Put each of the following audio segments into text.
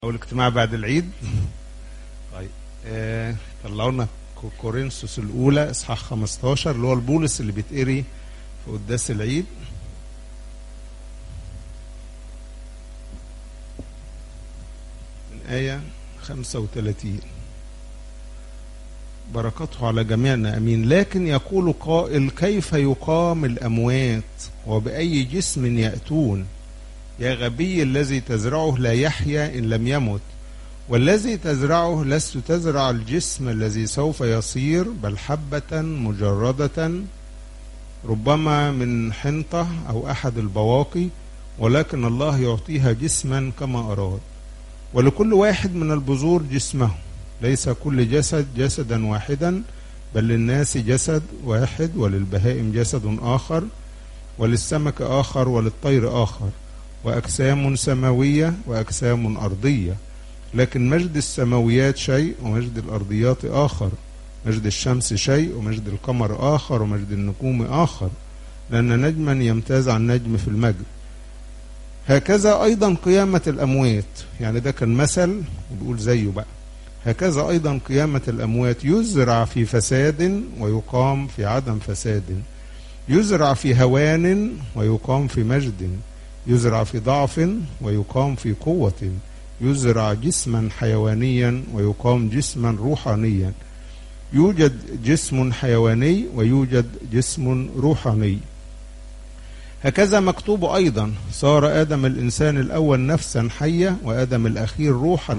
او الاجتماع بعد العيد طيب آه طلعوا لنا كو- كورنثوس الاولى اصحاح 15 اللي هو البولس اللي بيتقري في قداس العيد من آية 35 بركته على جميعنا امين لكن يقول قائل كيف يقام الاموات وباي جسم ياتون يا غبي الذي تزرعه لا يحيا ان لم يمت والذي تزرعه لست تزرع الجسم الذي سوف يصير بل حبه مجرده ربما من حنطه او احد البواقي ولكن الله يعطيها جسما كما اراد ولكل واحد من البذور جسمه ليس كل جسد جسدا واحدا بل للناس جسد واحد وللبهائم جسد آخر وللسمك آخر وللطير آخر وأجسام سماوية وأجسام أرضية لكن مجد السماويات شيء ومجد الأرضيات آخر مجد الشمس شيء ومجد القمر آخر ومجد النجوم آخر لأن نجما يمتاز عن نجم في المجد هكذا أيضا قيامة الأموات يعني ده كان مثل وبيقول زيه بقى هكذا أيضا قيامة الأموات يزرع في فساد ويقام في عدم فساد يزرع في هوان ويقام في مجد يزرع في ضعف ويقام في قوة يزرع جسما حيوانيا ويقام جسما روحانيا يوجد جسم حيواني ويوجد جسم روحاني هكذا مكتوب أيضا صار آدم الإنسان الأول نفسا حية وآدم الأخير روحا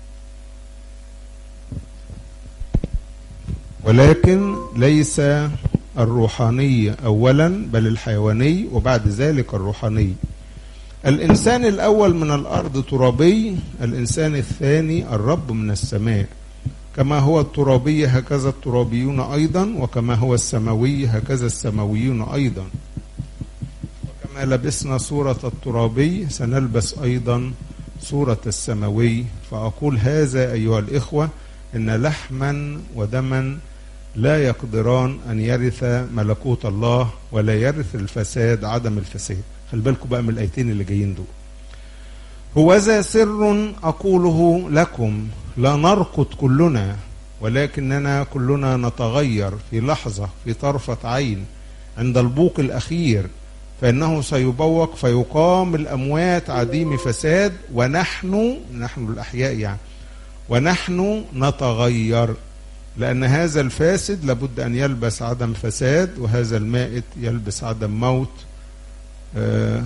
ولكن ليس الروحاني اولا بل الحيواني وبعد ذلك الروحاني الانسان الاول من الارض ترابي الانسان الثاني الرب من السماء كما هو الترابي هكذا الترابيون ايضا وكما هو السماوي هكذا السماويون ايضا وكما لبسنا صوره الترابي سنلبس ايضا صوره السماوي فاقول هذا ايها الاخوه ان لحما ودما لا يقدران ان يرث ملكوت الله ولا يرث الفساد عدم الفساد خلي بالكم بقى من الايتين اللي جايين دول هوذا سر اقوله لكم لا نرقد كلنا ولكننا كلنا نتغير في لحظه في طرفه عين عند البوق الاخير فانه سيبوق فيقام الاموات عديم فساد ونحن نحن الاحياء يعني ونحن نتغير لأن هذا الفاسد لابد أن يلبس عدم فساد وهذا المائت يلبس عدم موت آه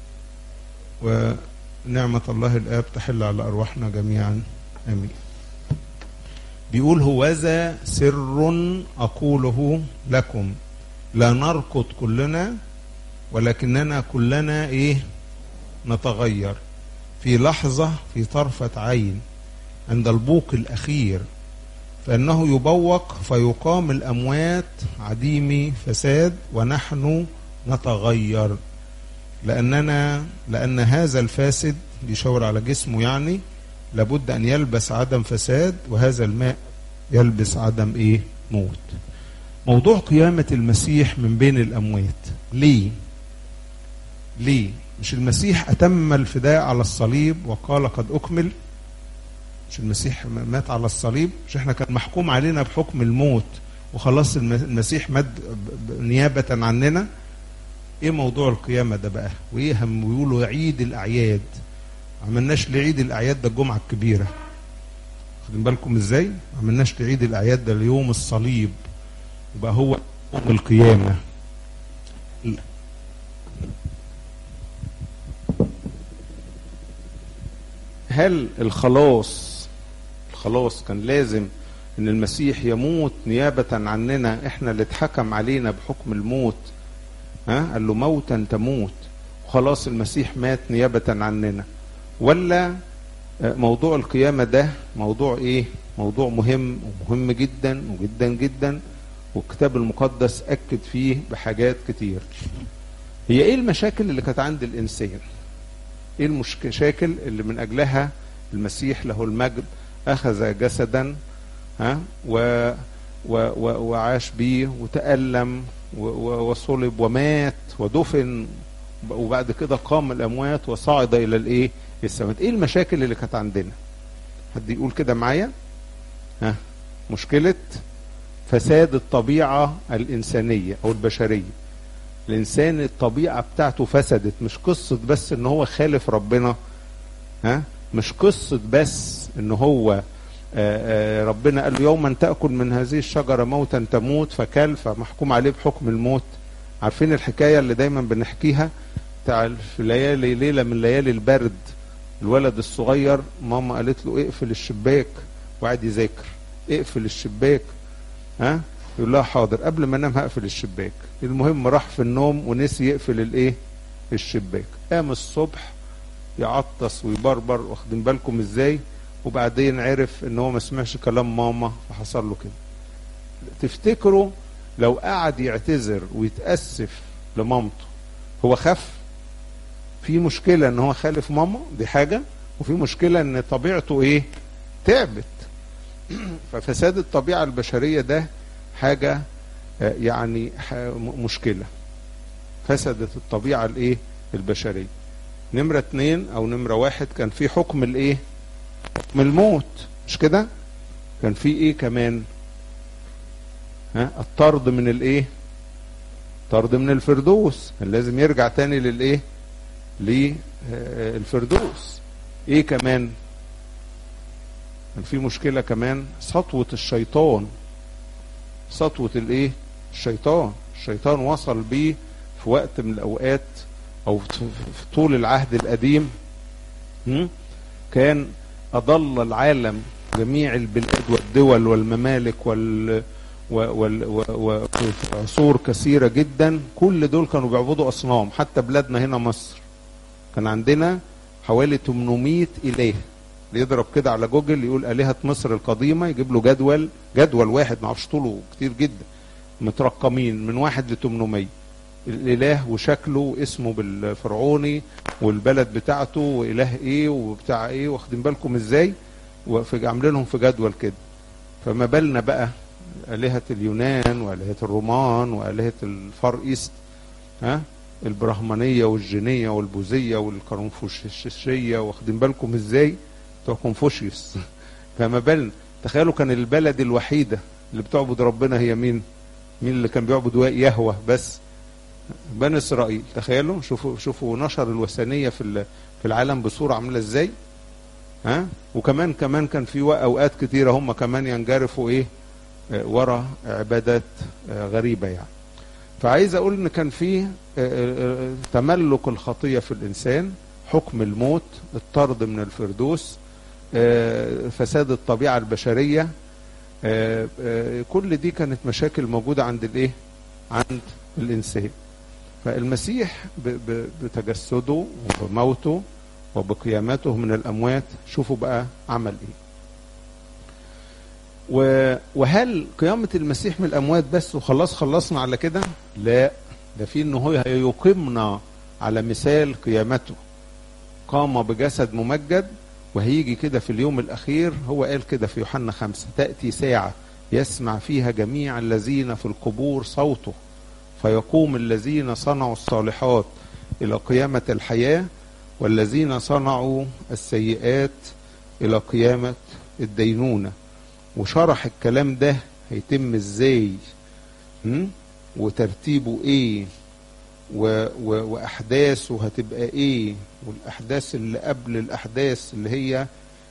ونعمة الله الآب تحل على أرواحنا جميعا آمين بيقول هوذا سر أقوله لكم لا نرقد كلنا ولكننا كلنا إيه نتغير في لحظة في طرفة عين عند البوق الأخير فإنه يبوق فيقام الأموات عديم فساد ونحن نتغير لأننا لأن هذا الفاسد بيشاور على جسمه يعني لابد أن يلبس عدم فساد وهذا الماء يلبس عدم إيه موت موضوع قيامة المسيح من بين الأموات ليه ليه مش المسيح أتم الفداء على الصليب وقال قد أكمل مش المسيح مات على الصليب مش احنا كان محكوم علينا بحكم الموت وخلاص المسيح مات نيابة عننا ايه موضوع القيامة ده بقى وايه هم بيقولوا عيد الاعياد عملناش لعيد الاعياد ده الجمعة الكبيرة خدين بالكم ازاي عملناش لعيد الاعياد ده ليوم الصليب يبقى هو يوم القيامة هل الخلاص الخلاص كان لازم ان المسيح يموت نيابة عننا احنا اللي اتحكم علينا بحكم الموت ها قال له موتا تموت وخلاص المسيح مات نيابة عننا ولا موضوع القيامة ده موضوع ايه موضوع مهم ومهم جدا وجدا جدا والكتاب المقدس اكد فيه بحاجات كتير هي ايه المشاكل اللي كانت عند الانسان ايه المشاكل اللي من اجلها المسيح له المجد اخذ جسدا ها و و و وعاش بيه وتألم وصلب ومات ودفن وبعد كده قام الاموات وصعد الى الايه السماء ايه المشاكل اللي كانت عندنا حد يقول كده معايا ها مشكلة فساد الطبيعة الإنسانية أو البشرية الإنسان الطبيعة بتاعته فسدت مش قصة بس إن هو خالف ربنا ها مش قصة بس إن هو آآ آآ ربنا قال له يوما تأكل من هذه الشجرة موتا تموت فكل فمحكوم عليه بحكم الموت عارفين الحكاية اللي دايما بنحكيها بتاع في ليالي ليلة من ليالي البرد الولد الصغير ماما قالت له اقفل الشباك وقعد يذاكر اقفل الشباك ها يقول لها حاضر قبل ما انام هقفل الشباك المهم راح في النوم ونسي يقفل الايه الشباك قام الصبح يعطس ويبربر واخدين بالكم ازاي وبعدين عرف ان هو ما سمعش كلام ماما فحصل له كده تفتكروا لو قعد يعتذر ويتاسف لمامته هو خف في مشكلة ان هو خالف ماما دي حاجة وفي مشكلة ان طبيعته ايه تعبت ففساد الطبيعة البشرية ده حاجة يعني مشكلة فسدت الطبيعة الايه البشرية نمرة اتنين او نمرة واحد كان في حكم الايه حكم الموت مش كده كان في ايه كمان ها الطرد من الايه طرد من الفردوس كان لازم يرجع تاني للايه للفردوس ايه كمان كان في مشكله كمان سطوه الشيطان سطوه الايه الشيطان الشيطان وصل بيه في وقت من الاوقات او في طول العهد القديم كان اضل العالم جميع البلاد والدول والممالك وال وعصور كثيرة جدا كل دول كانوا بيعبدوا أصنام حتى بلادنا هنا مصر كان عندنا حوالي 800 إله اللي يضرب كده على جوجل يقول آلهة مصر القديمة يجيب له جدول جدول واحد معرفش طوله كتير جدا مترقمين من واحد ل 800 الإله وشكله واسمه بالفرعوني والبلد بتاعته وإله إيه وبتاع إيه واخدين بالكم إزاي وعاملينهم في جدول كده فما بالنا بقى آلهة اليونان وآلهة الرومان وآلهة الفار إيست ها البرهمانية والجينية والبوذية والكونفوشية واخدين بالكم ازاي بتوع كونفوشيوس فما بالنا تخيلوا كان البلد الوحيدة اللي بتعبد ربنا هي مين مين اللي كان بيعبد يهوه بس بني اسرائيل تخيلوا شوفوا شوفوا نشر الوثنية في في العالم بصورة عاملة ازاي ها وكمان كمان كان في اوقات كتيرة هم كمان ينجرفوا ايه ورا عبادات غريبة يعني فعايز أقول إن كان في تملك الخطية في الإنسان حكم الموت الطرد من الفردوس فساد الطبيعة البشرية كل دي كانت مشاكل موجودة عند الإيه؟ عند الإنسان فالمسيح بتجسده وبموته وبقيامته من الأموات شوفوا بقى عمل إيه وهل قيامة المسيح من الأموات بس وخلاص خلصنا على كده؟ لا ده في إن هو هيقيمنا على مثال قيامته قام بجسد ممجد وهيجي كده في اليوم الأخير هو قال كده في يوحنا خمسة تأتي ساعة يسمع فيها جميع الذين في القبور صوته فيقوم الذين صنعوا الصالحات إلى قيامة الحياة والذين صنعوا السيئات إلى قيامة الدينونة وشرح الكلام ده هيتم ازاي وترتيبه ايه و و واحداثه هتبقى ايه والاحداث اللي قبل الاحداث اللي هي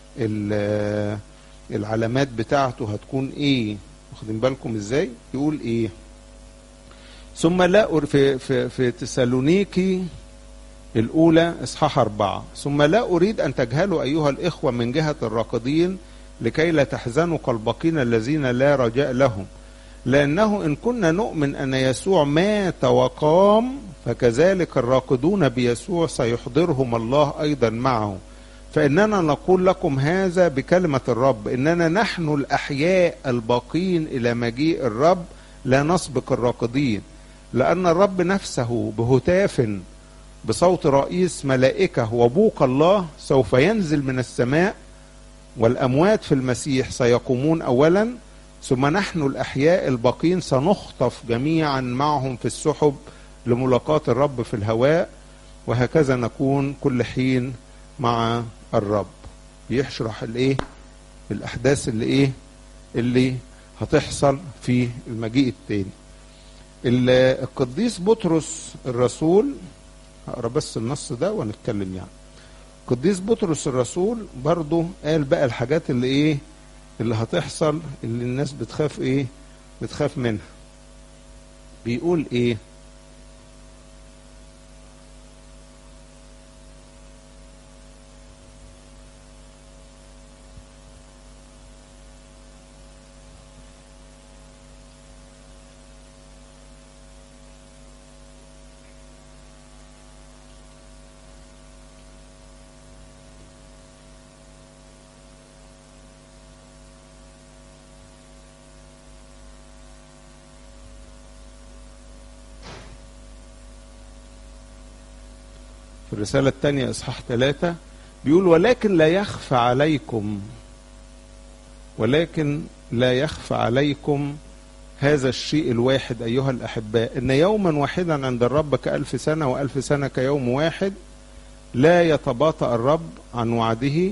العلامات بتاعته هتكون ايه واخدين بالكم ازاي يقول ايه ثم لا في في في تسالونيكي الاولى اصحاح اربعه ثم لا اريد ان تجهلوا ايها الاخوه من جهه الراقدين لكي لا تحزنوا كالباقين الذين لا رجاء لهم لأنه إن كنا نؤمن أن يسوع مات وقام فكذلك الراقدون بيسوع سيحضرهم الله أيضا معه فإننا نقول لكم هذا بكلمة الرب إننا نحن الأحياء الباقين إلى مجيء الرب لا نسبق الراقدين لأن الرب نفسه بهتاف بصوت رئيس ملائكة وبوق الله سوف ينزل من السماء والأموات في المسيح سيقومون أولا ثم نحن الأحياء الباقين سنخطف جميعا معهم في السحب لملاقاة الرب في الهواء وهكذا نكون كل حين مع الرب يشرح الايه الاحداث اللي ايه اللي هتحصل في المجيء التاني القديس بطرس الرسول هقرا بس النص ده ونتكلم يعني قديس بطرس الرسول برضو قال بقى الحاجات اللي ايه اللي هتحصل اللي الناس بتخاف ايه بتخاف منها بيقول ايه في الرسالة الثانية إصحاح ثلاثة بيقول ولكن لا يخفى عليكم ولكن لا يخفى عليكم هذا الشيء الواحد أيها الأحباء إن يوما واحدا عند الرب كألف سنة وألف سنة كيوم واحد لا يتباطأ الرب عن وعده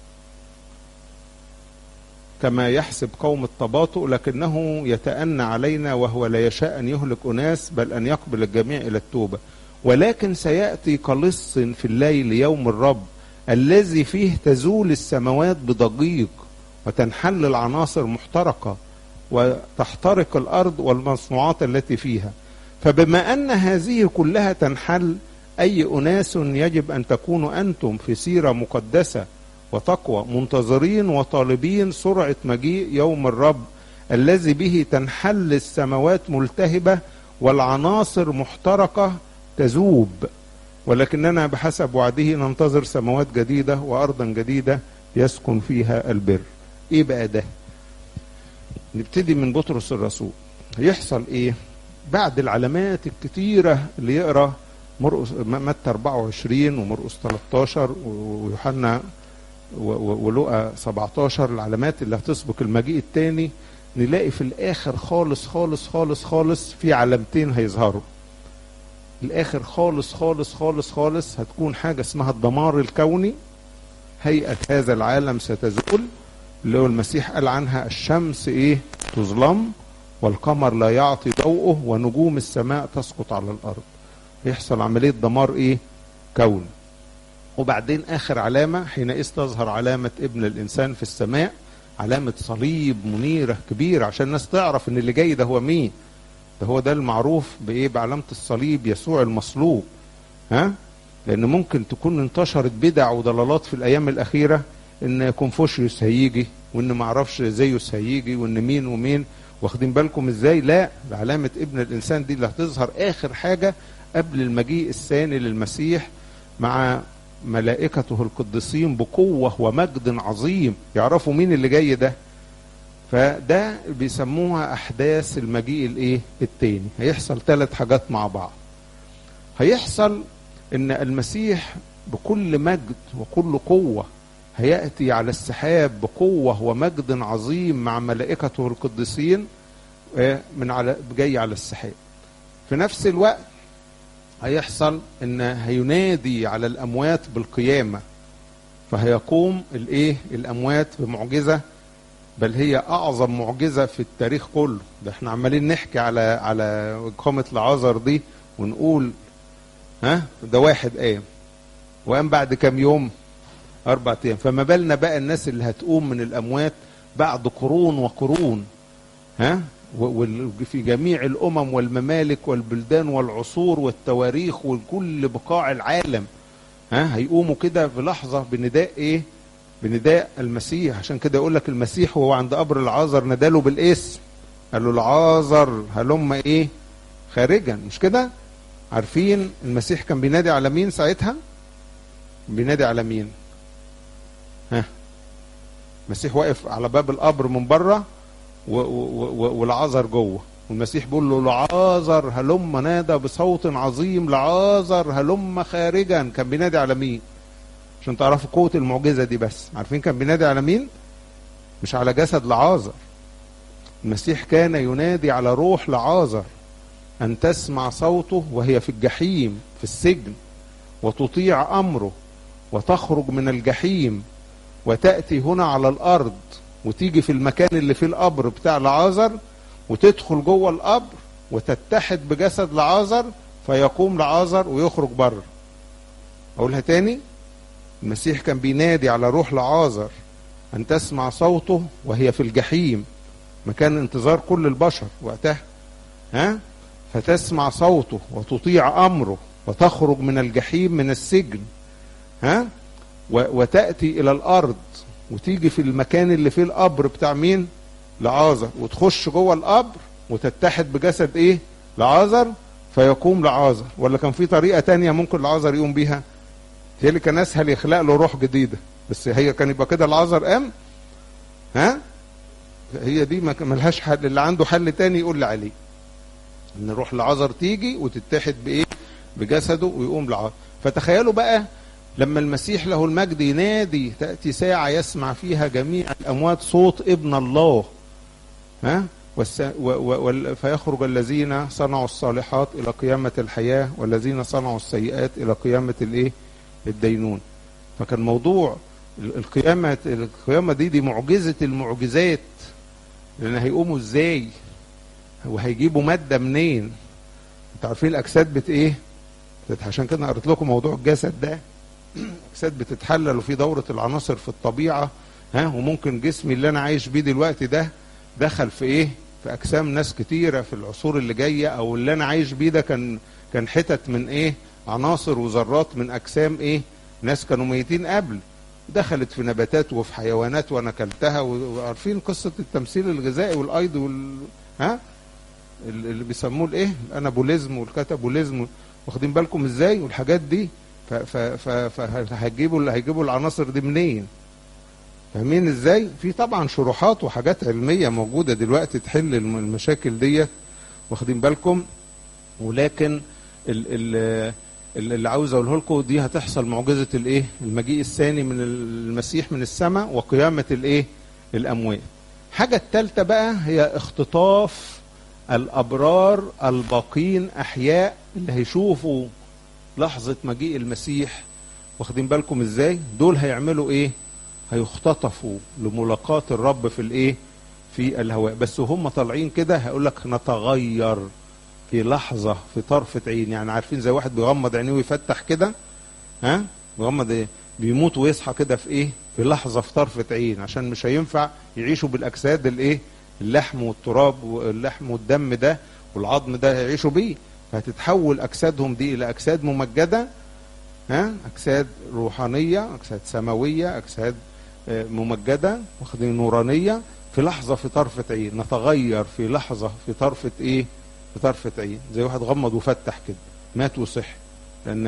كما يحسب قوم التباطؤ لكنه يتأنى علينا وهو لا يشاء أن يهلك أناس بل أن يقبل الجميع إلى التوبة ولكن سيأتي كلص في الليل يوم الرب الذي فيه تزول السماوات بضجيج وتنحل العناصر محترقة وتحترق الأرض والمصنوعات التي فيها فبما أن هذه كلها تنحل أي أناس يجب أن تكونوا أنتم في سيرة مقدسة وتقوى منتظرين وطالبين سرعة مجيء يوم الرب الذي به تنحل السماوات ملتهبة والعناصر محترقة تذوب ولكننا بحسب وعده ننتظر سماوات جديدة وأرضا جديدة يسكن فيها البر إيه بقى ده نبتدي من بطرس الرسول هيحصل إيه بعد العلامات الكتيرة اللي يقرأ مرقس متى 24 ومرقس 13 ويوحنا ولقى 17 العلامات اللي هتسبق المجيء الثاني نلاقي في الاخر خالص خالص خالص خالص في علامتين هيظهروا الاخر خالص خالص خالص خالص هتكون حاجه اسمها الدمار الكوني هيئه هذا العالم ستزول اللي هو المسيح قال عنها الشمس ايه تظلم والقمر لا يعطي ضوءه ونجوم السماء تسقط على الارض يحصل عمليه دمار ايه كوني وبعدين اخر علامه حينئذ تظهر علامه ابن الانسان في السماء علامه صليب منيره كبيره عشان الناس تعرف ان اللي جاي ده هو مين ده هو ده المعروف بايه بعلامه الصليب يسوع المصلوب ها لان ممكن تكون انتشرت بدع وضلالات في الايام الاخيره ان كونفوشيوس هيجي وان ما اعرفش زيوس هيجي وان مين ومين واخدين بالكم ازاي لا علامه ابن الانسان دي اللي هتظهر اخر حاجه قبل المجيء الثاني للمسيح مع ملائكته القديسين بقوة ومجد عظيم يعرفوا مين اللي جاي ده فده بيسموها أحداث المجيء الإيه التاني هيحصل ثلاث حاجات مع بعض هيحصل إن المسيح بكل مجد وكل قوة هيأتي على السحاب بقوة ومجد عظيم مع ملائكته القديسين من على جاي على السحاب في نفس الوقت هيحصل ان هينادي على الاموات بالقيامه فهيقوم الايه الاموات بمعجزه بل هي اعظم معجزه في التاريخ كله ده احنا عمالين نحكي على على اقامه العذر دي ونقول ها ده واحد قام وقام بعد كام يوم اربع ايام فما بالنا بقى الناس اللي هتقوم من الاموات بعد قرون وقرون ها وفي جميع الامم والممالك والبلدان والعصور والتواريخ وكل بقاع العالم ها هيقوموا كده في لحظه بنداء ايه بنداء المسيح عشان كده يقول لك المسيح وهو عند قبر العازر ناداله بالاسم قال له العازر هلم ايه خارجا مش كده عارفين المسيح كان بينادي على مين ساعتها بينادي على مين ها المسيح واقف على باب القبر من بره والعازر جوه والمسيح بيقول له لعازر هلم نادى بصوت عظيم لعازر هلم خارجا كان بينادي على مين عشان تعرفوا قوة المعجزة دي بس عارفين كان بينادي على مين مش على جسد لعازر المسيح كان ينادي على روح لعازر أن تسمع صوته وهي في الجحيم في السجن وتطيع أمره وتخرج من الجحيم وتأتي هنا على الأرض وتيجي في المكان اللي فيه القبر بتاع لعازر وتدخل جوه القبر وتتحد بجسد لعازر فيقوم لعازر ويخرج بره اقولها تاني المسيح كان بينادي على روح لعازر ان تسمع صوته وهي في الجحيم مكان انتظار كل البشر وقتها ها فتسمع صوته وتطيع امره وتخرج من الجحيم من السجن ها وتاتي الى الارض وتيجي في المكان اللي فيه القبر بتاع مين لعازر وتخش جوه القبر وتتحد بجسد ايه لعازر فيقوم لعازر ولا كان في طريقه تانية ممكن لعازر يقوم بيها هي اللي كان اسهل يخلق له روح جديده بس هي كان يبقى كده لعازر قام ها هي دي ما ملهاش حل اللي عنده حل تاني يقول لي عليه ان روح لعازر تيجي وتتحد بايه بجسده ويقوم لعازر فتخيلوا بقى لما المسيح له المجد ينادي تأتي ساعة يسمع فيها جميع الأموات صوت ابن الله ها والس... و... و... فيخرج الذين صنعوا الصالحات إلى قيامة الحياة والذين صنعوا السيئات إلى قيامة الإيه الدينون فكان موضوع القيامة القيامة دي دي معجزة المعجزات لأن هيقوموا إزاي وهيجيبوا مادة منين انتوا عارفين الأجساد بت إيه عشان كده قريت لكم موضوع الجسد ده اجساد بتتحلل وفي دوره العناصر في الطبيعه ها وممكن جسمي اللي انا عايش بيه دلوقتي ده دخل في ايه في اجسام ناس كتيره في العصور اللي جايه او اللي انا عايش بيه ده كان كان حتت من ايه عناصر وذرات من اجسام ايه ناس كانوا ميتين قبل دخلت في نباتات وفي حيوانات وانا اكلتها وعارفين قصه التمثيل الغذائي والايض وال ها اللي بيسموه الايه الانابوليزم والكاتابوليزم واخدين بالكم ازاي والحاجات دي فهتجيبوا هيجيبوا العناصر دي منين فاهمين ازاي في طبعا شروحات وحاجات علميه موجوده دلوقتي تحل المشاكل ديت واخدين بالكم ولكن ال ال اللي عاوز اقوله لكم دي هتحصل معجزه الايه المجيء الثاني من المسيح من السماء وقيامه الايه الاموات حاجه الثالثه بقى هي اختطاف الابرار الباقين احياء اللي هيشوفوا لحظة مجيء المسيح واخدين بالكم ازاي دول هيعملوا ايه هيختطفوا لملاقاة الرب في الايه في الهواء بس وهم طالعين كده هيقول لك نتغير في لحظة في طرفة عين يعني عارفين زي واحد بيغمض عينيه ويفتح كده ها بيغمض ايه بيموت ويصحى كده في ايه في لحظة في طرفة عين عشان مش هينفع يعيشوا بالاجساد الايه اللحم والتراب واللحم والدم ده والعظم ده هيعيشوا بيه فهتتحول اجسادهم دي الى اجساد ممجده ها اجساد روحانيه اجساد سماويه اجساد ممجده واخدين نورانيه في لحظه في طرفه عين نتغير في لحظه في طرفه ايه في طرفه عين زي واحد غمض وفتح كده مات وصح لان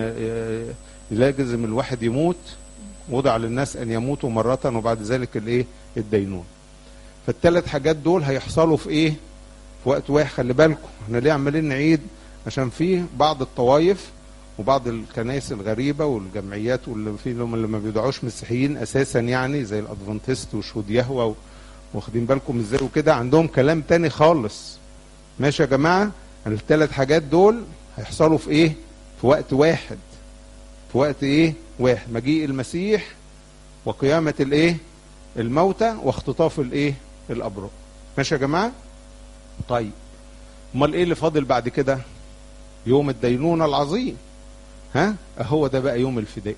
لا يجزم الواحد يموت وضع للناس ان يموتوا مره وبعد ذلك الايه الدينون فالثلاث حاجات دول هيحصلوا في ايه في وقت واحد خلي بالكم احنا ليه عمالين نعيد عشان في بعض الطوائف وبعض الكنائس الغريبة والجمعيات واللي في اللي ما بيدعوش مسيحيين أساسا يعني زي الأدفنتست وشهود يهوى واخدين بالكم ازاي وكده عندهم كلام تاني خالص ماشي يا جماعة الثلاث حاجات دول هيحصلوا في ايه في وقت واحد في وقت ايه واحد مجيء المسيح وقيامة الايه الموتى واختطاف الايه الأبرار ماشي يا جماعة طيب امال ايه اللي فاضل بعد كده يوم الدينونة العظيم ها هو ده بقى يوم الفداء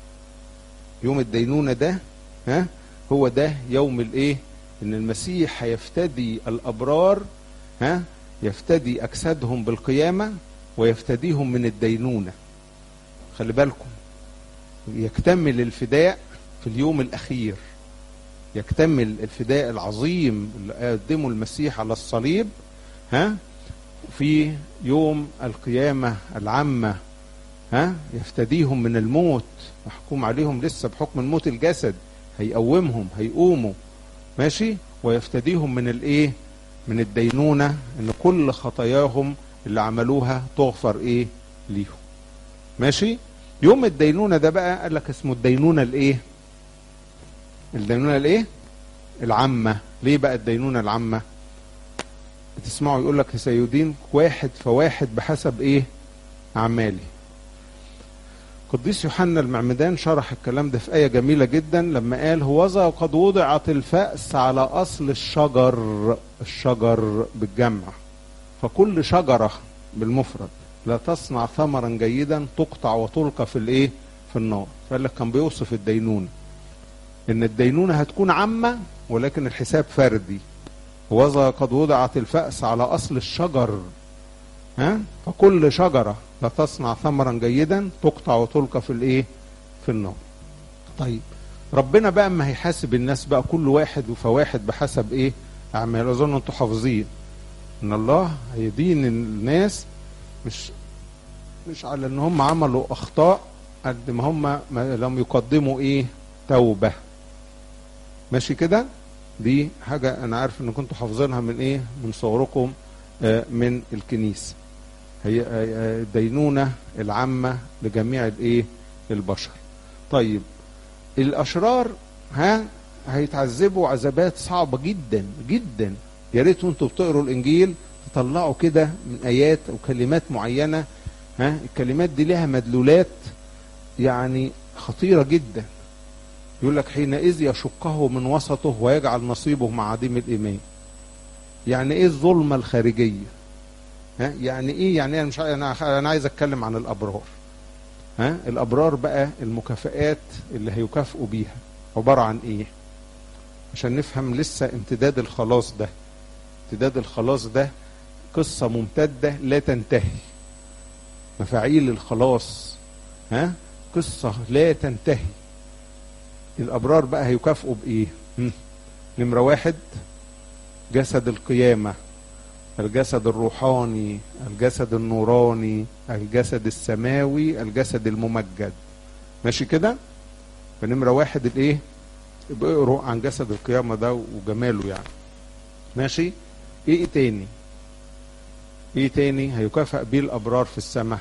يوم الدينونة ده ها هو ده يوم الايه ان المسيح هيفتدي الابرار ها يفتدي اجسادهم بالقيامة ويفتديهم من الدينونة خلي بالكم يكتمل الفداء في اليوم الاخير يكتمل الفداء العظيم اللي قدمه المسيح على الصليب ها في يوم القيامة العامة ها يفتديهم من الموت محكوم عليهم لسه بحكم الموت الجسد هيقومهم هيقوموا ماشي ويفتديهم من الايه من الدينونة ان كل خطاياهم اللي عملوها تغفر ايه ليهم ماشي يوم الدينونة ده بقى قال لك اسمه الدينونة الايه الدينونة الايه العامة ليه بقى الدينونة العامة تسمعوا يقول لك سيدين واحد فواحد بحسب ايه اعمالي قديس يوحنا المعمدان شرح الكلام ده في آية جميلة جدا لما قال هوذا قد وضعت الفأس على أصل الشجر الشجر بالجمع فكل شجرة بالمفرد لا تصنع ثمرا جيدا تقطع وتلقى في الايه في النار فقال لك كان بيوصف الدينونة ان الدينونة هتكون عامة ولكن الحساب فردي وذا قد وضعت الفأس على أصل الشجر ها فكل شجرة لا تصنع ثمرا جيدا تقطع وتلقى في الايه في النار طيب ربنا بقى اما هيحاسب الناس بقى كل واحد وفواحد بحسب ايه اعمال اظن انتوا حافظين ان الله هيدين الناس مش مش على ان هم عملوا اخطاء قد ما هم ما لم يقدموا ايه توبه ماشي كده دي حاجه انا عارف ان كنتوا حافظينها من ايه من صغركم آه من الكنيسه هي الدينونه العامه لجميع الايه البشر طيب الاشرار ها هيتعذبوا عذابات صعبه جدا جدا يا ريت وانتوا بتقروا الانجيل تطلعوا كده من ايات او كلمات معينه ها الكلمات دي لها مدلولات يعني خطيره جدا يقول لك حينئذ يشقه من وسطه ويجعل نصيبه مع عديم الايمان يعني ايه الظلمه الخارجيه ها يعني ايه يعني انا مش انا انا عايز اتكلم عن الابرار ها الابرار بقى المكافئات اللي هيكافئوا بيها عباره عن ايه عشان نفهم لسه امتداد الخلاص ده امتداد الخلاص ده قصة ممتدة لا تنتهي مفاعيل الخلاص ها قصة لا تنتهي الأبرار بقى هيكافئوا بإيه نمرة واحد جسد القيامة الجسد الروحاني الجسد النوراني الجسد السماوي الجسد الممجد ماشي كده فنمرة واحد الايه اقروا عن جسد القيامة ده وجماله يعني ماشي ايه تاني ايه تاني هيكافئ بيه الابرار في السماء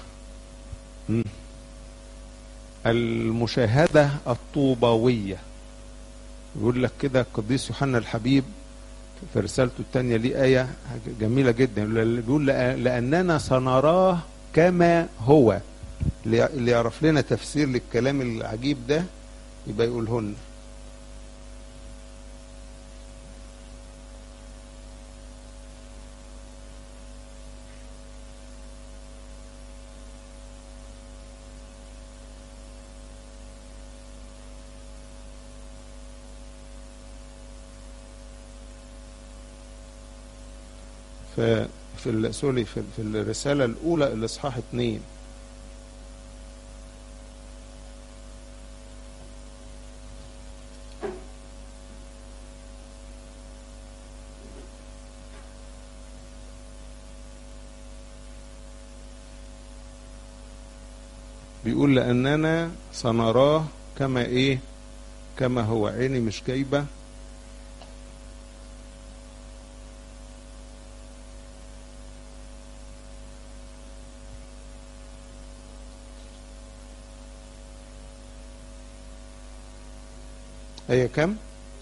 المشاهدة الطوباوية يقول لك كده القديس يوحنا الحبيب في رسالته الثانية ليه آية جميلة جدا بيقول لأننا سنراه كما هو اللي يعرف لنا تفسير للكلام العجيب ده يبقى يقوله لنا في في سوري في, في الرساله الاولى الاصحاح اثنين بيقول لاننا سنراه كما ايه كما هو عيني مش جايبه هي كم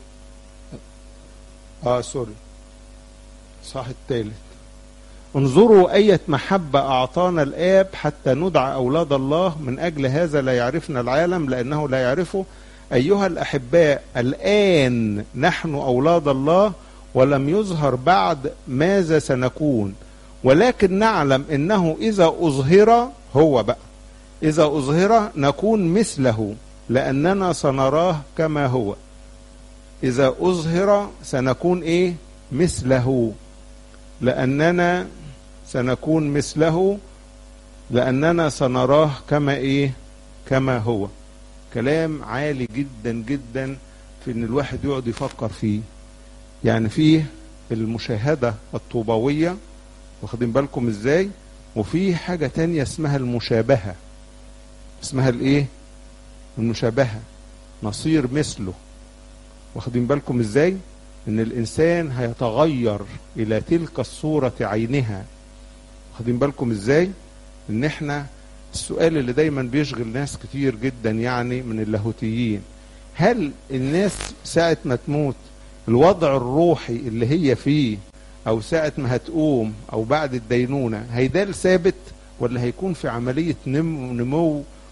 اه سوري صح الثالث انظروا أية محبة أعطانا الآب حتى ندعى أولاد الله من أجل هذا لا يعرفنا العالم لأنه لا يعرفه أيها الأحباء الآن نحن أولاد الله ولم يظهر بعد ماذا سنكون ولكن نعلم أنه إذا أظهر هو بقى إذا أظهر نكون مثله لأننا سنراه كما هو إذا أظهر سنكون إيه مثله لأننا سنكون مثله لأننا سنراه كما إيه كما هو كلام عالي جدا جدا في ان الواحد يقعد يفكر فيه يعني فيه المشاهدة الطوبوية واخدين بالكم ازاي وفي حاجة تانية اسمها المشابهة اسمها الايه المشابهة نصير مثله واخدين بالكم ازاي ان الانسان هيتغير الى تلك الصورة عينها واخدين بالكم ازاي ان احنا السؤال اللي دايما بيشغل ناس كتير جدا يعني من اللاهوتيين هل الناس ساعة ما تموت الوضع الروحي اللي هي فيه او ساعة ما هتقوم او بعد الدينونة هيدال ثابت ولا هيكون في عملية نمو, نمو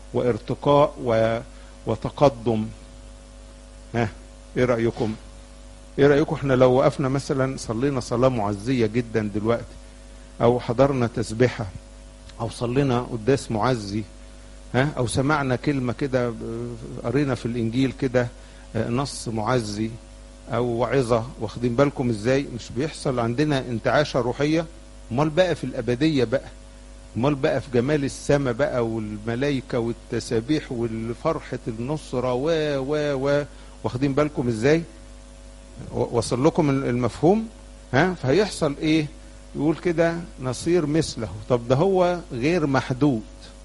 وارتقاء و... وتقدم ها ايه رايكم ايه رايكم احنا لو وقفنا مثلا صلينا صلاه معزيه جدا دلوقتي او حضرنا تسبيحه او صلينا قداس معزي ها او سمعنا كلمه كده قرينا في الانجيل كده نص معزي او وعظه واخدين بالكم ازاي مش بيحصل عندنا انتعاشه روحيه امال بقى في الابديه بقى امال بقى في جمال السماء بقى والملائكه والتسابيح والفرحه النصره و و و واخدين بالكم ازاي وصل لكم المفهوم ها فهيحصل ايه يقول كده نصير مثله طب ده هو غير محدود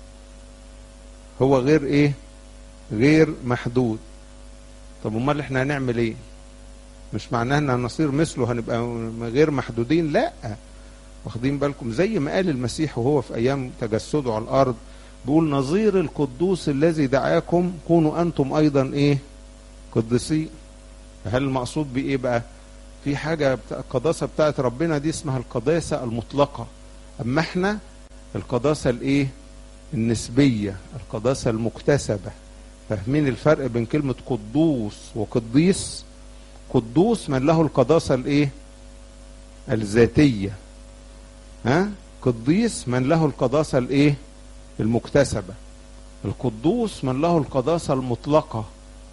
هو غير ايه غير محدود طب امال احنا هنعمل ايه مش معناه ان هنصير مثله هنبقى غير محدودين لا واخدين بالكم زي ما قال المسيح وهو في ايام تجسده على الارض بيقول نظير القدوس الذي دعاكم كونوا انتم ايضا ايه قدسين هل المقصود بايه بقى في حاجه القداسه بتاعت ربنا دي اسمها القداسه المطلقه اما احنا القداسه الايه النسبيه القداسه المكتسبه فاهمين الفرق بين كلمه قدوس وقديس قدوس من له القداسه الايه الذاتيه ها قديس من له القداسه الايه المكتسبه القدوس من له القداسه المطلقه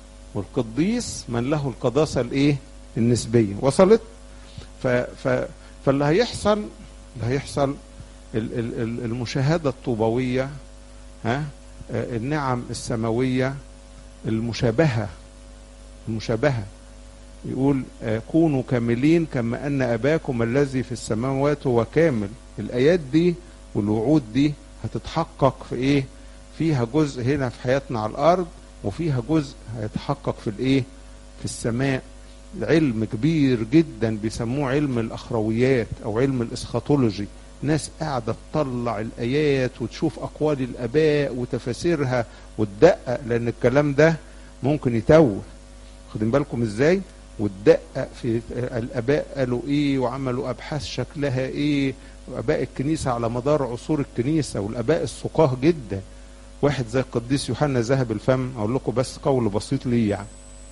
والقديس من له القداسه الايه النسبيه وصلت ف ف فاللي هيحصل اللي هيحصل ال ال ال المشاهده الطوبويه ها النعم السماويه المشابهه المشابهه يقول كونوا كاملين كما ان اباكم الذي في السماوات هو كامل الايات دي والوعود دي هتتحقق في ايه فيها جزء هنا في حياتنا على الارض وفيها جزء هيتحقق في الايه في السماء علم كبير جدا بيسموه علم الاخرويات او علم الاسخاتولوجي ناس قاعده تطلع الايات وتشوف اقوال الاباء وتفاسيرها وتدقق لان الكلام ده ممكن يتوه واخدين بالكم ازاي وتدقق في الاباء قالوا ايه وعملوا ابحاث شكلها ايه واباء الكنيسه على مدار عصور الكنيسه والاباء السقاه جدا واحد زي القديس يوحنا ذهب الفم اقول لكم بس قول بسيط ليه يعني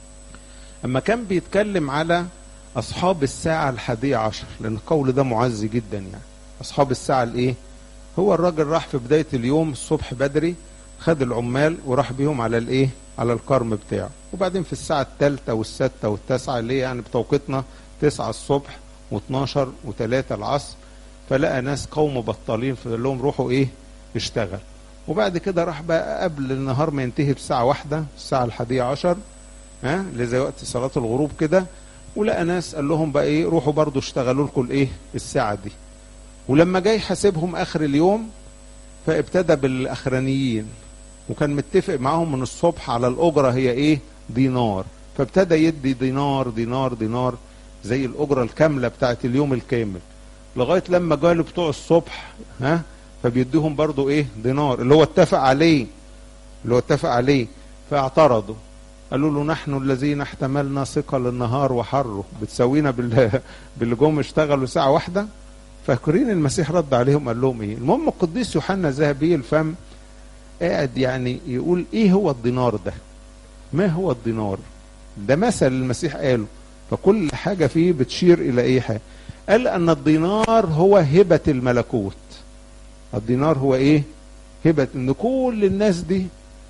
اما كان بيتكلم على اصحاب الساعه الحادية عشر لان القول ده معزي جدا يعني اصحاب الساعه الايه هو الراجل راح في بدايه اليوم الصبح بدري خد العمال وراح بيهم على الايه على الكرم بتاعه وبعدين في الساعه الثالثه والسادسه والتاسعه اللي هي يعني بتوقيتنا 9 الصبح و12 و3 العصر فلقى ناس قوم بطالين فقال لهم روحوا ايه اشتغل وبعد كده راح بقى قبل النهار ما ينتهي بساعة واحدة الساعة الحادية عشر ها اللي زي وقت صلاة الغروب كده ولقى ناس قال لهم بقى ايه روحوا برضو اشتغلوا لكم الايه الساعة دي ولما جاي حاسبهم اخر اليوم فابتدى بالاخرانيين وكان متفق معاهم من الصبح على الاجرة هي ايه دينار فابتدى يدي دينار دينار دينار زي الاجرة الكاملة بتاعت اليوم الكامل لغاية لما جالوا بتوع الصبح ها فبيديهم برضو ايه دينار اللي هو اتفق عليه اللي هو اتفق عليه فاعترضوا قالوا له نحن الذين احتملنا ثقل النهار وحره بتساوينا بال... باللي جم اشتغلوا ساعة واحدة فاكرين المسيح رد عليهم قال لهم ايه المهم القديس يوحنا ذهبي الفم قاعد يعني يقول ايه هو الدينار ده ما هو الدينار ده مثل المسيح قاله فكل حاجة فيه بتشير الى ايه حاجة قال ان الدينار هو هبة الملكوت الدينار هو ايه هبة ان كل الناس دي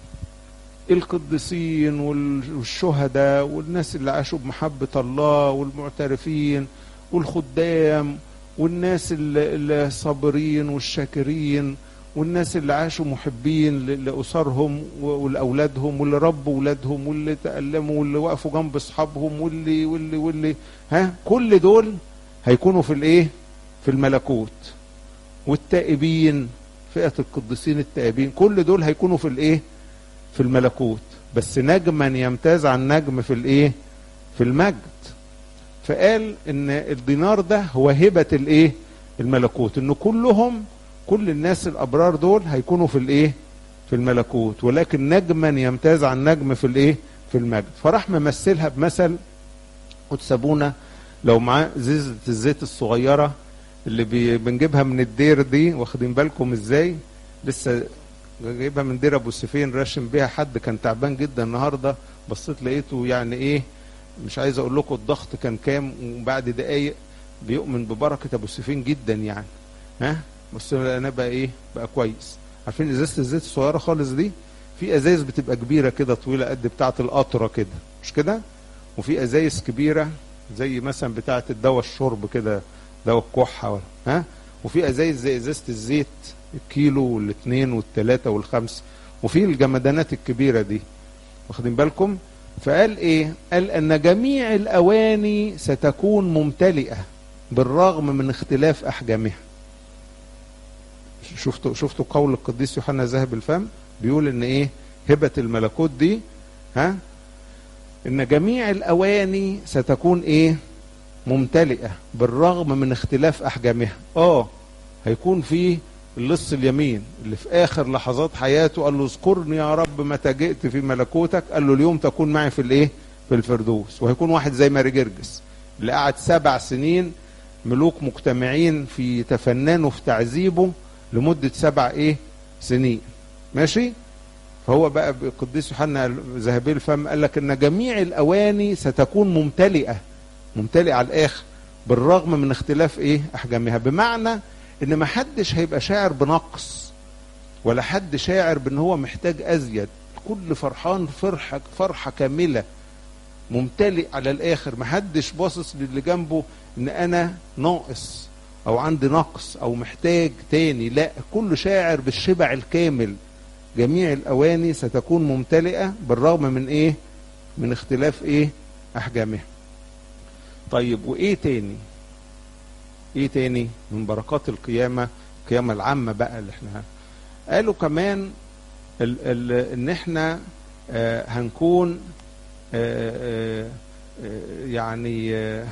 القديسين والشهداء والناس اللي عاشوا بمحبة الله والمعترفين والخدام والناس الصابرين والشاكرين والناس اللي عاشوا محبين لأسرهم ولأولادهم واللي ربوا أولادهم واللي تألموا واللي وقفوا جنب أصحابهم واللي واللي واللي ها كل دول هيكونوا في الإيه؟ في الملكوت والتائبين فئة القديسين التائبين كل دول هيكونوا في الايه في الملكوت بس نجما يمتاز عن نجم في الايه في المجد فقال ان الدينار ده هو هبة الايه الملكوت ان كلهم كل الناس الابرار دول هيكونوا في الايه في الملكوت ولكن نجما يمتاز عن نجم في الايه في المجد فراح ممثلها بمثل وتسابونا لو معاه زيزة الزيت الصغيره اللي بنجيبها من الدير دي واخدين بالكم ازاي لسه جايبها من دير ابو سيفين راشم بيها حد كان تعبان جدا النهارده بصيت لقيته يعني ايه مش عايز اقول لكم الضغط كان كام وبعد دقايق بيؤمن ببركه ابو سيفين جدا يعني ها بص انا بقى ايه بقى كويس عارفين ازازه الزيت الصغيره خالص دي في ازايز بتبقى كبيره كده طويله قد بتاعه القطره كده مش كده وفي ازايز كبيره زي مثلا بتاعه الدواء الشرب كده دواء الكحه ولا ها وفي ازايز زي ازازه الزيت الكيلو والاثنين والثلاثه والخمسه وفي الجمدانات الكبيره دي واخدين بالكم فقال ايه قال ان جميع الاواني ستكون ممتلئه بالرغم من اختلاف احجامها شفتوا شفتوا قول القديس يوحنا ذهب الفم بيقول ان ايه هبه الملكوت دي ها ان جميع الاواني ستكون ايه ممتلئه بالرغم من اختلاف احجامها اه هيكون في اللص اليمين اللي في اخر لحظات حياته قال له اذكرني يا رب متى جئت في ملكوتك قال له اليوم تكون معي في الايه في الفردوس وهيكون واحد زي ماري جرجس اللي قعد سبع سنين ملوك مجتمعين في تفننوا في تعذيبه لمدة سبع ايه سنين ماشي فهو بقى القديس يوحنا ذهبي الفم قال لك ان جميع الاواني ستكون ممتلئه ممتلئه على الاخر بالرغم من اختلاف ايه احجامها بمعنى ان ما حدش هيبقى شاعر بنقص ولا حد شاعر بان هو محتاج ازيد كل فرحان فرحه فرحه كامله ممتلئ على الاخر ما حدش باصص للي جنبه ان انا ناقص او عندي نقص او محتاج تاني لا كل شاعر بالشبع الكامل جميع الاواني ستكون ممتلئه بالرغم من ايه من اختلاف ايه احجامها طيب وايه تاني ايه تاني من بركات القيامه القيامه العامه بقى اللي احنا قالوا كمان ال ال ان احنا آه هنكون آه آه يعني آه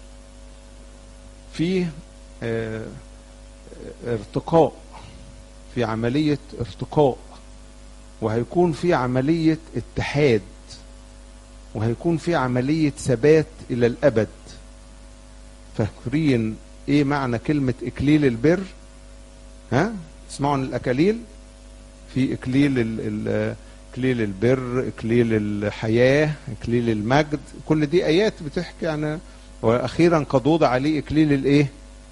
في آه ارتقاء في عمليه ارتقاء وهيكون في عمليه اتحاد وهيكون في عمليه ثبات الى الابد فاكرين ايه معنى كلمة اكليل البر ها تسمعوا عن الاكاليل في اكليل ال ال اكليل البر اكليل الحياة اكليل المجد كل دي ايات بتحكي عن واخيرا قد وضع عليه اكليل الايه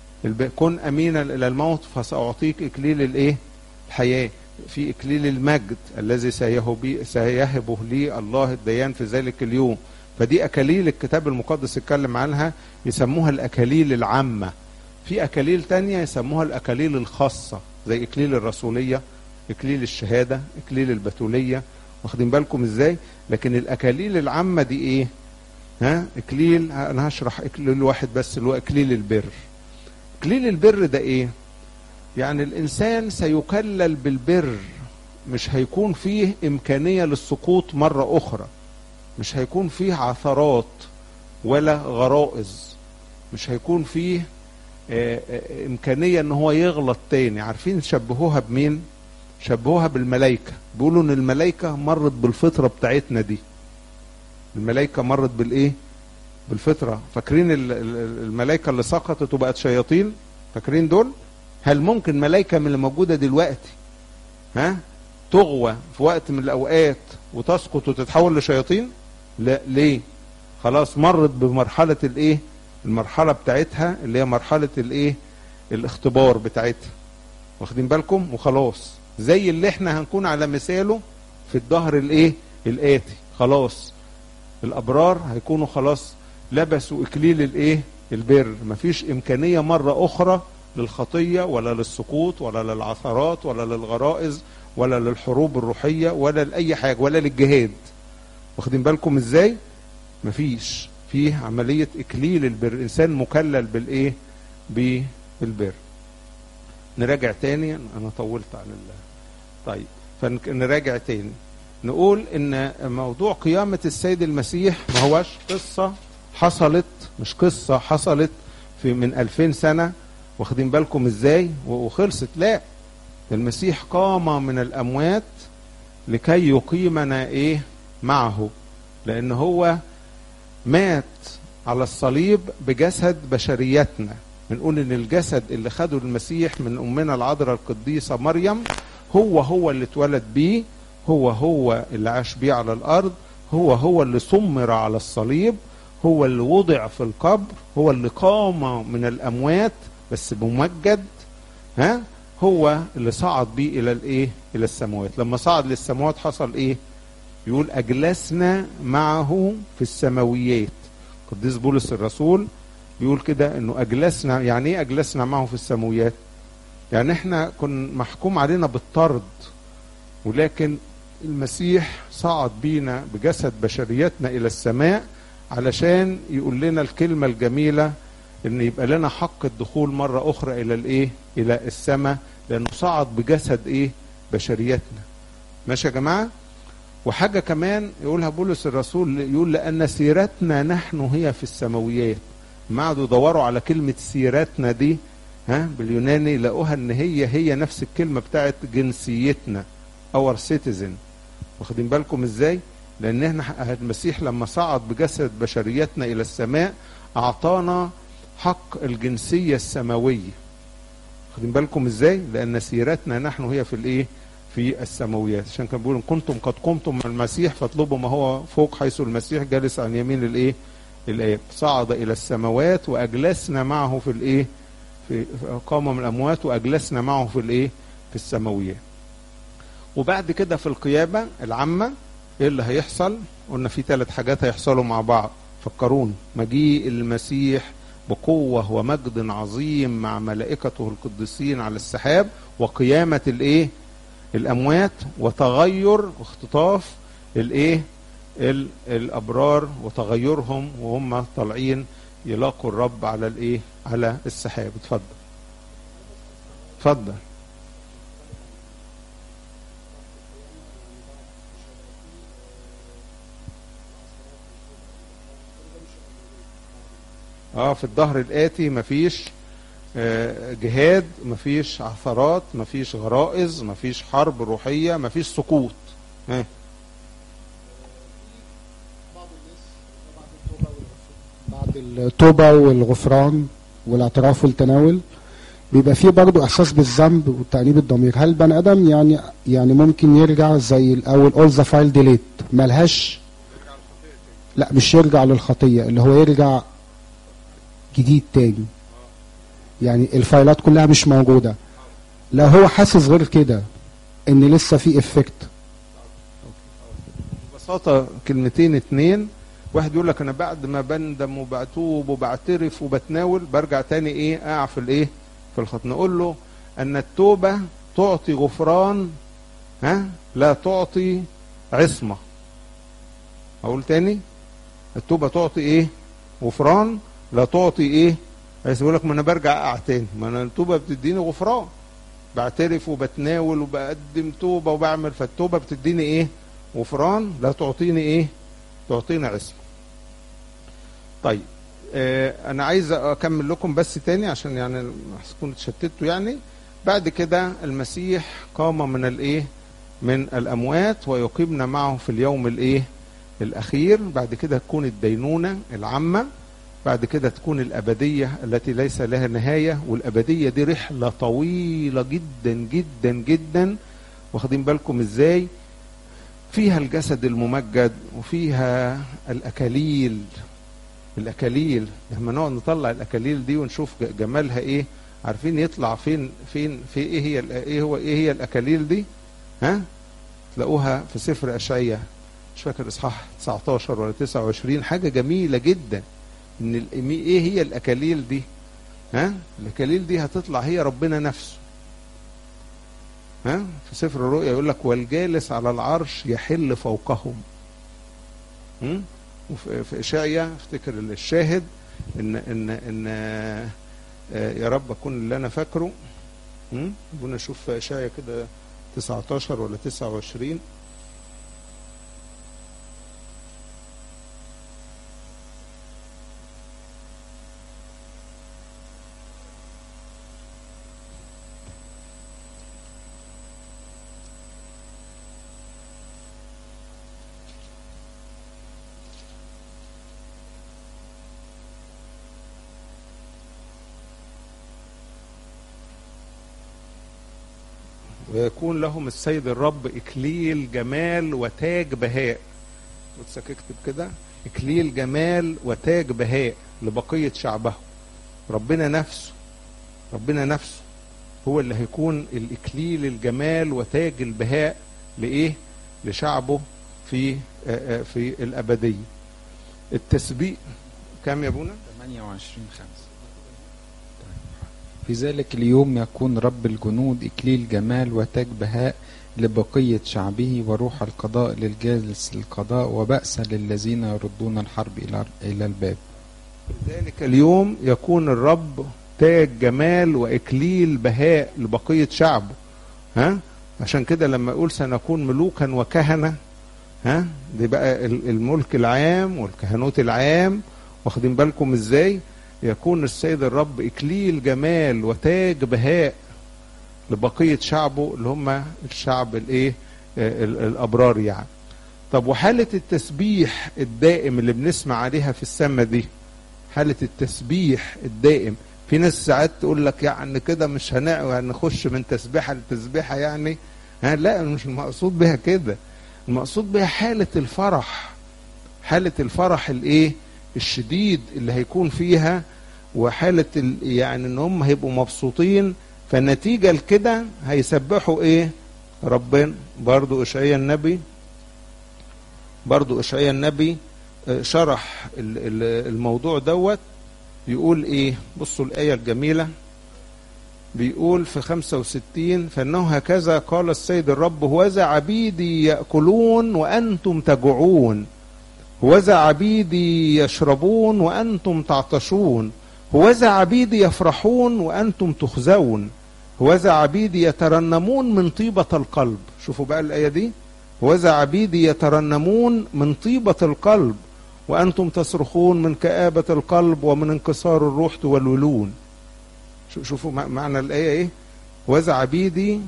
كن امينا الى الموت فساعطيك اكليل الايه الحياة في اكليل المجد الذي سيهبه لي الله الديان في ذلك اليوم فدي اكاليل الكتاب المقدس اتكلم عنها يسموها الاكاليل العامه في اكاليل تانية يسموها الاكاليل الخاصه زي اكليل الرسوليه اكليل الشهاده اكليل البتوليه واخدين بالكم ازاي لكن الاكاليل العامه دي ايه ها اكليل انا هشرح اكليل واحد بس اللي هو اكليل البر اكليل البر ده ايه يعني الانسان سيكلل بالبر مش هيكون فيه امكانيه للسقوط مره اخرى مش هيكون فيه عثرات ولا غرائز مش هيكون فيه آه، آه، امكانيه ان هو يغلط تاني عارفين شبهوها بمين شبهوها بالملائكه بيقولوا ان الملائكه مرت بالفطره بتاعتنا دي الملائكه مرت بالايه بالفطره فاكرين ال- ال- الملائكه اللي سقطت وبقت شياطين فاكرين دول هل ممكن ملائكه من اللي موجوده دلوقتي ها تغوى في وقت من الاوقات وتسقط وتتحول لشياطين لا ليه خلاص مرت بمرحله الايه المرحله بتاعتها اللي هي مرحله الايه الاختبار بتاعتها واخدين بالكم وخلاص زي اللي احنا هنكون على مثاله في الظهر الايه الاتي خلاص الابرار هيكونوا خلاص لبسوا اكليل الايه البر مفيش امكانيه مره اخرى للخطيه ولا للسقوط ولا للعثرات ولا للغرائز ولا للحروب الروحيه ولا لاي حاجه ولا للجهاد واخدين بالكم ازاي مفيش فيه عمليه اكليل البر انسان مكلل بالايه بالبر نراجع تاني انا طولت عن الله طيب فنراجع تاني نقول ان موضوع قيامة السيد المسيح ما هوش قصة حصلت مش قصة حصلت في من ألفين سنة واخدين بالكم ازاي وخلصت لا المسيح قام من الأموات لكي يقيمنا ايه معه لأن هو مات على الصليب بجسد بشريتنا بنقول ان الجسد اللي خده المسيح من امنا العذراء القديسه مريم هو هو اللي اتولد بيه هو هو اللي عاش بيه على الارض هو هو اللي سمر على الصليب هو اللي وضع في القبر هو اللي قام من الاموات بس ممجد ها هو اللي صعد بيه الى الايه الى السماوات لما صعد للسماوات حصل ايه يقول اجلسنا معه في السماويات قديس بولس الرسول بيقول كده انه اجلسنا يعني ايه اجلسنا معه في السماويات يعني احنا كن محكوم علينا بالطرد ولكن المسيح صعد بينا بجسد بشريتنا الى السماء علشان يقول لنا الكلمة الجميلة ان يبقى لنا حق الدخول مرة اخرى الى الايه الى السماء لانه صعد بجسد ايه بشريتنا ماشي يا جماعة وحاجة كمان يقولها بولس الرسول يقول لأن سيرتنا نحن هي في السماويات ما قعدوا يدوروا على كلمة سيرتنا دي ها باليوناني لقوها ان هي هي نفس الكلمة بتاعت جنسيتنا اور سيتيزن واخدين بالكم ازاي لان احنا المسيح لما صعد بجسد بشريتنا الى السماء اعطانا حق الجنسية السماوية واخدين بالكم ازاي لان سيرتنا نحن هي في الايه في السماويات عشان كان بيقول ان كنتم قد قمتم مع المسيح فاطلبوا ما هو فوق حيث المسيح جالس عن يمين الايه الاب صعد الى السماوات واجلسنا معه في الايه في قام من الاموات واجلسنا معه في الايه في السماويات وبعد كده في القيامه العامه ايه اللي هيحصل قلنا في ثلاث حاجات هيحصلوا مع بعض فكرون مجيء المسيح بقوة ومجد عظيم مع ملائكته القديسين على السحاب وقيامة الايه الاموات وتغير واختطاف الايه الابرار وتغيرهم وهم طالعين يلاقوا الرب على الايه على السحاب اتفضل اتفضل اه في الظهر الاتي مفيش آه جهاد مفيش عثرات مفيش غرائز مفيش حرب روحيه مفيش سقوط ها بعد التوبة والغفران والاعتراف والتناول بيبقى فيه برضه احساس بالذنب وتأنيب الضمير هل بني ادم يعني يعني ممكن يرجع زي الاول اول ذا فايل ديليت ملهاش لا مش يرجع للخطيه اللي هو يرجع جديد تاني يعني الفايلات كلها مش موجوده لا هو حاسس غير كده ان لسه في افكت ببساطه كلمتين اتنين واحد يقول لك انا بعد ما بندم وبتوب وبعترف وبتناول برجع تاني ايه اقع في الايه في الخط نقول له ان التوبه تعطي غفران ها لا تعطي عصمه اقول تاني التوبه تعطي ايه غفران لا تعطي ايه عايز يقول لك ما انا برجع اقع تاني ما انا التوبه بتديني غفران بعترف وبتناول وبقدم توبه وبعمل فالتوبه بتديني ايه غفران لا تعطيني ايه تعطينا عصمه طيب آه انا عايز اكمل لكم بس تاني عشان يعني تكونوا اتشتتوا يعني بعد كده المسيح قام من الايه من الاموات ويقيمنا معه في اليوم الايه الاخير بعد كده تكون الدينونه العامه بعد كده تكون الابديه التي ليس لها نهايه والابديه دي رحله طويله جدا جدا جدا واخدين بالكم ازاي فيها الجسد الممجد وفيها الاكاليل الاكاليل لما نقعد نطلع الاكاليل دي ونشوف جمالها ايه عارفين يطلع فين فين في ايه هي ايه هو ايه هي الاكاليل دي ها تلاقوها في سفر اشعياء مش فاكر اصحاح 19 ولا 29 حاجه جميله جدا ان ايه هي الاكاليل دي ها الاكاليل دي هتطلع هي ربنا نفسه ها في سفر الرؤيا يقول لك والجالس على العرش يحل فوقهم وفي اشعيا افتكر الشاهد ان ان ان يا رب اكون اللي انا فاكره ربنا اشوف في اشعيا كده 19 ولا 29 ويكون لهم السيد الرب إكليل جمال وتاج بهاء بص اكتب كده إكليل جمال وتاج بهاء لبقية شعبه ربنا نفسه ربنا نفسه هو اللي هيكون الإكليل الجمال وتاج البهاء لإيه لشعبه في في الأبدية التسبيح كام يا ابونا 28 5 في ذلك اليوم يكون رب الجنود إكليل جمال وتاج بهاء لبقية شعبه وروح القضاء للجالس القضاء وبأس للذين يردون الحرب إلى إلى الباب ذلك اليوم يكون الرب تاج جمال وإكليل بهاء لبقية شعبه ها عشان كده لما يقول سنكون ملوكا وكهنة ها دي بقى الملك العام والكهنوت العام واخدين بالكم ازاي يكون السيد الرب إكليل جمال وتاج بهاء لبقية شعبه اللي هم الشعب الايه الأبرار يعني طب وحالة التسبيح الدائم اللي بنسمع عليها في السماء دي حالة التسبيح الدائم في ناس ساعات تقول لك يعني كده مش هنخش من تسبيحة لتسبيحة يعني ها لا مش المقصود بها كده المقصود بها حالة الفرح حالة الفرح الايه الشديد اللي هيكون فيها وحالة يعني ان هم هيبقوا مبسوطين فالنتيجة لكده هيسبحوا ايه ربنا برضو اشعياء النبي برضو اشعياء النبي شرح الموضوع دوت يقول ايه بصوا الآية الجميلة بيقول في 65 فانه هكذا قال السيد الرب هوذا عبيدي ياكلون وانتم تجوعون هوذا عبيدي يشربون وانتم تعطشون هوذا عبيدي يفرحون وانتم تخزون هوذا عبيدي يترنمون من طيبة القلب شوفوا بقى الآية دي هوذا عبيدي يترنمون من طيبة القلب وأنتم تصرخون من كآبة القلب ومن انكسار الروح تولولون شوفوا معنى الآية إيه هوذا عبيدي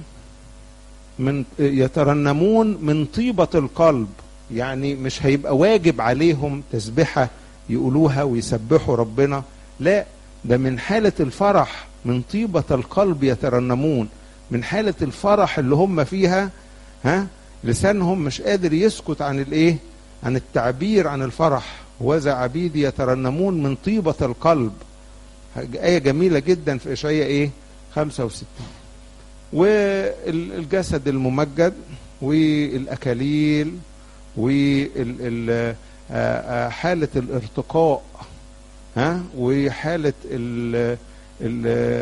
من يترنمون من طيبة القلب يعني مش هيبقى واجب عليهم تسبحة يقولوها ويسبحوا ربنا لا ده من حالة الفرح من طيبة القلب يترنمون من حالة الفرح اللي هم فيها ها لسانهم مش قادر يسكت عن الايه عن التعبير عن الفرح وذا عبيدي يترنمون من طيبة القلب آية جميلة جدا في إشعياء إيه 65 والجسد الممجد والأكاليل وحالة الارتقاء ها وحالة ال ال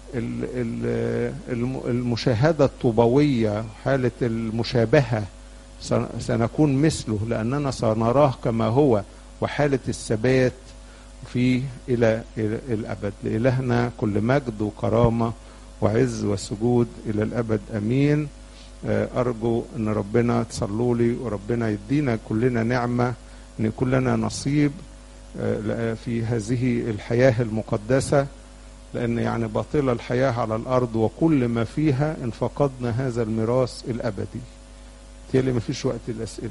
المشاهدة الطوبوية حالة المشابهة سنكون مثله لأننا سنراه كما هو وحالة الثبات في إلى, إلى الأبد لإلهنا كل مجد وكرامة وعز وسجود إلى الأبد أمين أرجو أن ربنا تصلوا لي وربنا يدينا كلنا نعمة أن يكون لنا نصيب في هذه الحياة المقدسة لأن يعني باطلة الحياة على الأرض وكل ما فيها إن فقدنا هذا الميراث الأبدي تيلي ما فيش وقت الأسئلة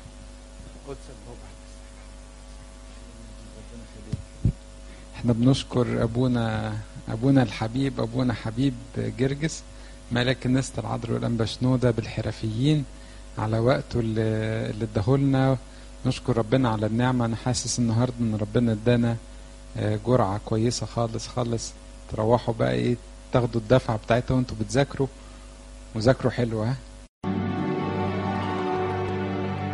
احنا بنشكر أبونا أبونا الحبيب أبونا حبيب جرجس ملك النست العذراء والأنبا شنودة بالحرفيين على وقته اللي, اللي اداهولنا نشكر ربنا على النعمة أنا حاسس النهاردة إن ربنا ادانا جرعة كويسة خالص خالص تروحوا بقى إيه تاخدوا الدفعة بتاعتها وأنتوا بتذاكروا وذاكروا حلو ها